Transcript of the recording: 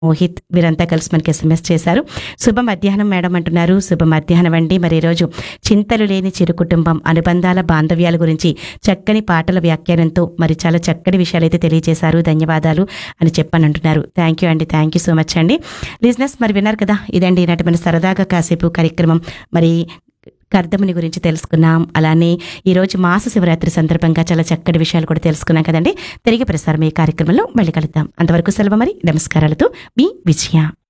మోహిత్ వీరంతా కలిసి మనకి ఎస్ఎంఎస్ చేశారు శుభ మధ్యాహ్నం మేడం అంటున్నారు శుభ మధ్యాహ్నం అండి మరి ఈరోజు చింతలు లేని చిరు కుటుంబం అనుబంధాల బాంధవ్యాల గురించి చక్కని పాటల వ్యాఖ్యానంతో మరి చాలా చక్కటి విషయాలు అయితే తెలియజేశారు ధన్యవాదాలు అని చెప్పని అంటున్నారు థ్యాంక్ యూ అండి థ్యాంక్ యూ సో మచ్ అండి బిజినెస్ మరి విన్నారు కదా ఇదండి ఈనాటి మన సరదాగా కాసేపు కార్యక్రమం మరి కర్దముని గురించి తెలుసుకున్నాం అలానే ఈరోజు మాస శివరాత్రి సందర్భంగా చాలా చక్కటి విషయాలు కూడా తెలుసుకున్నాం కదండి తిరిగి ప్రసారం ఈ కార్యక్రమంలో మళ్ళీ కలుద్దాం అంతవరకు సెలవు మరి నమస్కారాలతో మీ విజయ